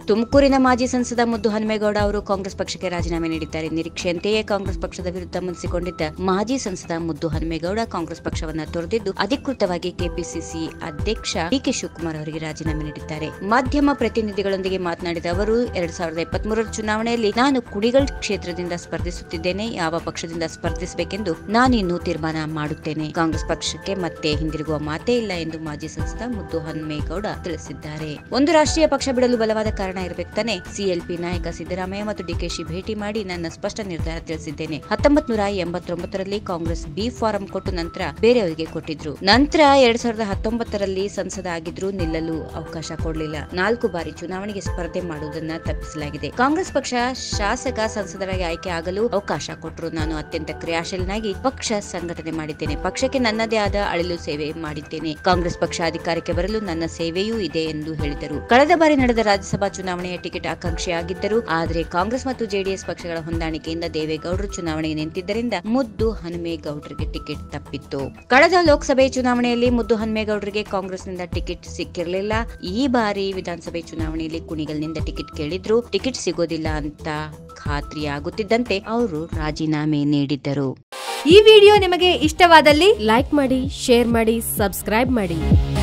ತುಮಕೂರಿನ ಮಾಜಿ ಸಂಸದ ಮುದ್ದು ಹನುಮೇಗೌಡ ಅವರು ಕಾಂಗ್ರೆಸ್ ಪಕ್ಷಕ್ಕೆ ರಾಜೀನಾಮೆ ನೀಡಿದ್ದಾರೆ ನಿರೀಕ್ಷೆಯಂತೆಯೇ ಕಾಂಗ್ರೆಸ್ ಪಕ್ಷದ ವಿರುದ್ಧ ಮುನಿಸಿಕೊಂಡಿದ್ದ ಮಾಜಿ ಸಂಸದ ಮುದ್ದು ಹನುಮೇಗೌಡ ಕಾಂಗ್ರೆಸ್ ಪಕ್ಷವನ್ನ ತೊರೆದಿದ್ದು ಅಧಿಕೃತವಾಗಿ ಕೆಪಿಸಿಸಿ ಅಧ್ಯಕ್ಷ ಡಿಕೆ ಶಿವಕುಮಾರ್ ಅವರಿಗೆ ರಾಜೀನಾಮೆ ನೀಡಿದ್ದಾರೆ ಮಾಧ್ಯಮ ಪ್ರತಿನಿಧಿಗಳೊಂದಿಗೆ ಮಾತನಾಡಿದ ಅವರು ಎರಡ್ ಸಾವಿರದ ಇಪ್ಪತ್ಮೂರರ ಚುನಾವಣೆಯಲ್ಲಿ ನಾನು ಕುಣಿಗಲ್ ಕ್ಷೇತ್ರದಿಂದ ಸ್ಪರ್ಧಿಸುತ್ತಿದ್ದೇನೆ ಯಾವ ಪಕ್ಷದಿಂದ ಸ್ಪರ್ಧಿಸಬೇಕೆಂದು ನಾನಿನ್ನು ತೀರ್ಮಾನ ಮಾಡುತ್ತೇನೆ ಕಾಂಗ್ರೆಸ್ ಪಕ್ಷಕ್ಕೆ ಮತ್ತೆ ಹಿಂದಿರುಗುವ ಮಾತೇ ಇಲ್ಲ ಎಂದು ಮಾಜಿ ಸಂಸದ ಮುದ್ದು ಹನುಮೇಗೌಡ ತಿಳಿಸಿದ್ದಾರೆ ಒಂದು ರಾಷ್ಟ್ರೀಯ ಪಕ್ಷ ಬಿಡಲು ಬಲವಾದ ಕಾರಣ ಇರಬೇಕು ತಾನೆ ಸಿಎಲ್ಪಿ ನಾಯಕ ಸಿದ್ದರಾಮಯ್ಯ ಮತ್ತು ಡಿಕೆಶಿ ಭೇಟಿ ಮಾಡಿ ನನ್ನ ಸ್ಪಷ್ಟ ನಿರ್ಧಾರ ತಿಳಿಸಿದ್ದೇನೆ ಹತ್ತೊಂಬತ್ ನೂರ ಎಂಬತ್ತೊಂಬತ್ತರಲ್ಲಿ ಕಾಂಗ್ರೆಸ್ ಬಿ ಫಾರಂ ಕೊಟ್ಟು ನಂತರ ಬೇರೆಯವರಿಗೆ ಕೊಟ್ಟಿದ್ರು ನಂತರ ಎರಡ್ ಸಾವಿರದ ಹತ್ತೊಂಬತ್ತರಲ್ಲಿ ಸಂಸದ ಆಗಿದ್ರು ನಿಲ್ಲಲು ಅವಕಾಶ ಕೊಡಲಿಲ್ಲ ನಾಲ್ಕು ಬಾರಿ ಚುನಾವಣೆಗೆ ಸ್ಪರ್ಧೆ ಮಾಡುವುದನ್ನ ತಪ್ಪಿಸಲಾಗಿದೆ ಕಾಂಗ್ರೆಸ್ ಪಕ್ಷ ಶಾಸಕ ಸಂಸದರಾಗಿ ಆಯ್ಕೆ ಆಗಲು ಅವಕಾಶ ಕೊಟ್ಟರು ನಾನು ಅತ್ಯಂತ ಕ್ರಿಯಾಶೀಲನಾಗಿ ಪಕ್ಷ ಸಂಘಟನೆ ಮಾಡಿದ್ದೇನೆ ಪಕ್ಷಕ್ಕೆ ನನ್ನದೇ ಆದ ಅಳಿಲು ಸೇವೆ ಮಾಡಿದ್ದೇನೆ ಕಾಂಗ್ರೆಸ್ ಪಕ್ಷ ಅಧಿಕಾರಕ್ಕೆ ಬರಲು ನನ್ನ ಸೇವೆಯೂ ಇದೆ ಎಂದು ಹೇಳಿದರು ಕಳೆದ ಬಾರಿ ನಡೆದ ರಾಜ್ಯಸಭಾ ಚುನಾವಣೆಯ ಟಿಕೆಟ್ ಆಕಾಂಕ್ಷಿಯಾಗಿದ್ದರು ಆದರೆ ಕಾಂಗ್ರೆಸ್ ಮತ್ತು ಜೆಡಿಎಸ್ ಪಕ್ಷಗಳ ಹೊಂದಾಣಿಕೆಯಿಂದ ದೇವೇಗೌಡರು ಚುನಾವಣೆಗೆ ನಿಂತಿದ್ದರಿಂದ ಮುದ್ದು ಹನುಮೇಗೌಡರಿಗೆ ಟಿಕೆಟ್ ತಪ್ಪಿತ್ತು ಕಳೆದ ಲೋಕಸಭೆ ಚುನಾವಣೆಯಲ್ಲಿ ಮುದ್ದು ಹನುಮೇಗೌಡರಿಗೆ ಕಾಂಗ್ರೆಸ್ನಿಂದ ಟಿಕೆಟ್ ಸಿಕ್ಕಿರಲಿಲ್ಲ ಈ ಬಾರಿ ವಿಧಾನಸಭೆ ಚುನಾವಣೆಯಲ್ಲಿ ಕುಣಿಗಲ್ನಿಂದ ಟಿಕೆಟ್ ಕೇಳಿದ್ರು ಟಿಕೆಟ್ ಸಿಗೋದಿಲ್ಲ ಅಂತ ಖಾತ್ರಿಯಾಗುತ್ತಿದ್ದಂತೆ ಅವರು ರಾಜೀನಾಮೆ ನೀಡಿದ್ದರು ಈ ವಿಡಿಯೋ ನಿಮಗೆ ಇಷ್ಟವಾದಲ್ಲಿ ಲೈಕ್ ಮಾಡಿ ಶೇರ್ ಮಾಡಿ ಸಬ್ಸ್ಕ್ರೈಬ್ ಮಾಡಿ